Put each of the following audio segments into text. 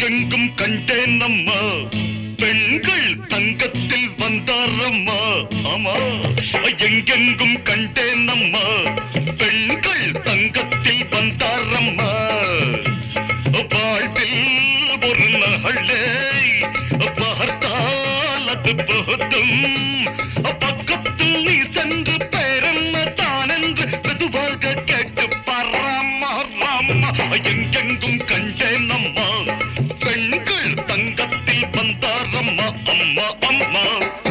எங்கெங்கும் கண்டேன் அம்மா பெண்கள் தங்கத்தில் வந்தாரம்மா ஆமா எங்கெங்கும் கண்டேன் அம்மா பெண்கள் தங்கத்தில் வந்தாரம்மா வாழ்வில் ஒரு நாளே பார்த்தால் அது போதும் பக்கத்தில் நீ சென்று பேரென்ன தான் என்று மெதுவாக கேட்டு பராமா ராமா எங்கெங்கும் கண்டேன் அம்மா பெண்கள் தங்கத்தில் வந்தாரம்மா அம்மா அம்மா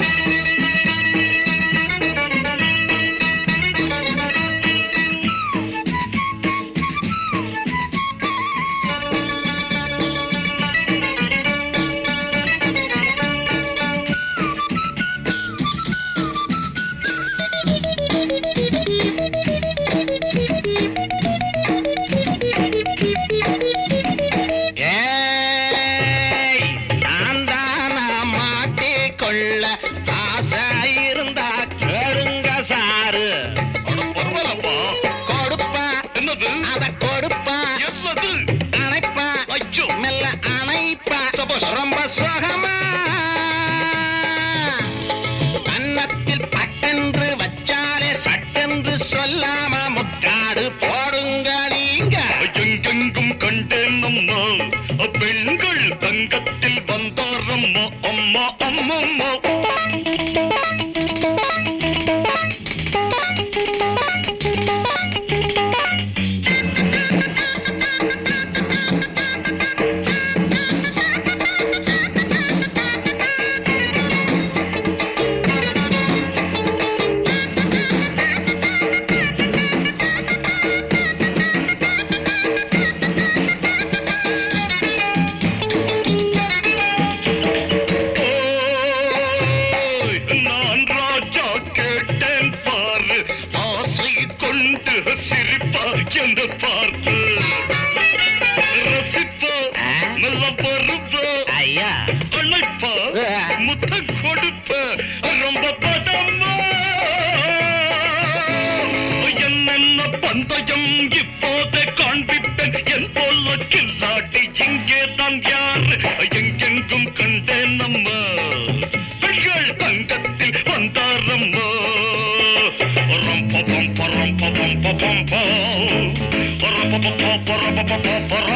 ஏய், நான் தானா மாட்டிக்கொள்ள ஆசை இருந்தா கேளுங்க சாரு அட பரவாயில்லப்பா கொடுப்பா என்னது அத கொடுப்பா என்னது அணைப்பா ஐயோ மெல்ல அணைப்பா சபாஷ். ரொம்ப சுகமா கன்னத்தில் பட்டென்று வச்சாலே சட்டென்று சொல்லாம முக்காடு போடுங்க நீங்க எங்கெங்கும் கண்டேன் அம்மா பெண்கள் தங்கத்தில் வந்தாரம்மா அம்மா அம்மம்மா ஓய், நான் ராஜா கேட்டேன் பாரு ஆசை கொண்டு சிரிப்பா என்று பார்த்து ரசிப்பா நல்ல பருப்பா ஐயா அழைப்பா முத்தம் கொடுப்ப ரொம்ப பதமா என்னென்ன பந்தயம் இப்போதே காண்பிப்பேன் என் போல கில்லாடி இங்கே தான் யார் எங்கெங்கும் கண்டேன் அம்மா பெண்கள் தங்கத்தில் வந்தாரம்மா ரம் பபம் பரம் பபம் பபம் பா பரம் பபம் பரம் பபம் பரம்